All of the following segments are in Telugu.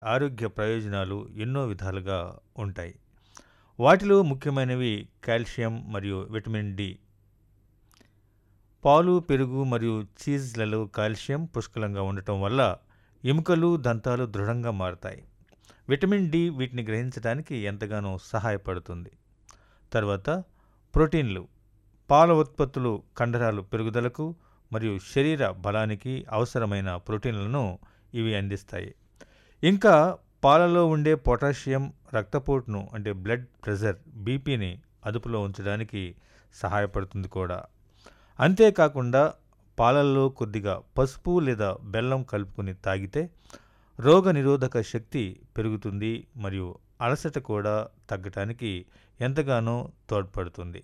ఆరోగ్య ప్రయోజనాలు ఎన్నో విధాలుగా ఉంటాయి. వాటిలో ముఖ్యమైనవి కాల్షియం మరియు విటమిన్ డి. పాలు, పెరుగు మరియు చీజ్‌లలో కాల్షియం పుష్కలంగా ఉండటం వల్ల ఎముకలు, దంతాలు దృఢంగా మారతాయి. విటమిన్ డి వీటిని గ్రహించడానికి ఎంతగానో సహాయపడుతుంది. తర్వాత ప్రోటీన్లు. పాల ఉత్పత్తులు కండరాలు పెరుగుదలకు మరియు శరీర బలానికి అవసరమైన ప్రోటీన్లను ఇవి అందిస్తాయి. ఇంకా పాలలో ఉండే పొటాషియం రక్తపోటును అంటే బ్లడ్ ప్రెషర్ బీపీని అదుపులో ఉంచడానికి సహాయపడుతుంది కూడా. అంతేకాకుండా పాలల్లో కొద్దిగా పసుపు లేదా బెల్లం కలుపుకొని తాగితే రోగనిరోధక శక్తి పెరుగుతుంది మరియు అలసట కూడా తగ్గటానికి ఎంతగానో తోడ్పడుతుంది.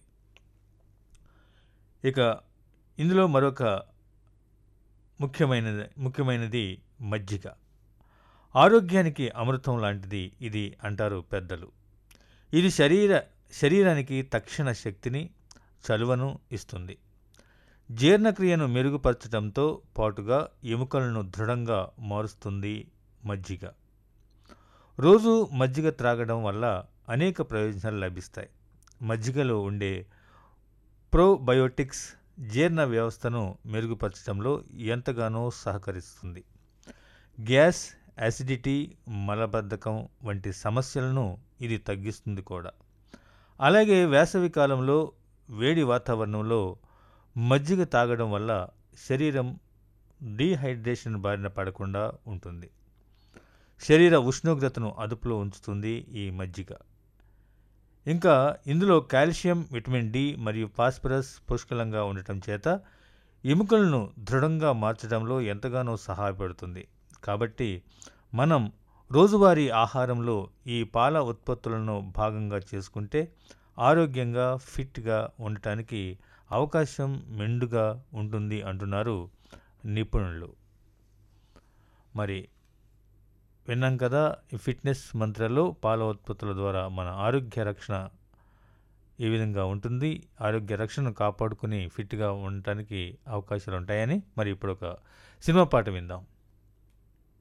ఇక ఇందులో మరొక ముఖ్యమైనది ముఖ్యమైనది మజ్జిగ. ఆరోగ్యానికి అమృతం లాంటిది ఇది అంటారు పెద్దలు. ఇది శరీర శరీరానికి తక్షణ శక్తిని, చలువను ఇస్తుంది. జీర్ణక్రియను మెరుగుపరచటంతో పాటుగా ఎముకలను దృఢంగా మారుస్తుంది మజ్జిగ. రోజూ మజ్జిగ త్రాగడం వల్ల అనేక ప్రయోజనాలు లభిస్తాయి. మజ్జిగలో ఉండే ప్రోబయోటిక్స్ జీర్ణ వ్యవస్థను మెరుగుపరచటంలో ఎంతగానో సహకరిస్తుంది. గ్యాస్, అసిడిటీ, మలబద్ధకం వంటి సమస్యలను ఇది తగ్గిస్తుంది కూడా. అలాగే వేసవి కాలంలో వేడి వాతావరణంలో మజ్జిగ తాగడం వల్ల శరీరం డీహైడ్రేషన్ బారిన పడకుండా ఉంటుంది. శరీర ఉష్ణోగ్రతను అదుపులో ఉంచుతుంది ఈ మజ్జిగ. ఇంకా ఇందులో కాల్షియం, విటమిన్ డి మరియు ఫాస్ఫరస్ పుష్కలంగా ఉండటం చేత ఎముకలను దృఢంగా మార్చడంలో ఎంతగానో సహాయపడుతుంది. కాబట్టి మనం రోజువారీ ఆహారంలో ఈ పాల ఉత్పత్తులను భాగంగా చేసుకుంటే ఆరోగ్యంగా, ఫిట్‌గా ఉండటానికి అవకాశం మెండుగా ఉంటుంది అంటున్నారు నిపుణులు. మరి విన్నాం కదా! ఈ ఫిట్‌నెస్ మంత్రాల్లో పాల ఉత్పత్తుల ద్వారా మన ఆరోగ్య రక్షణ ఏ విధంగా ఉంటుంది, ఆరోగ్య రక్షణను కాపాడుకొని ఫిట్‌గా ఉండటానికి అవకాశాలుంటాయని. మరి ఇప్పుడొక సినిమా పాట విందాం.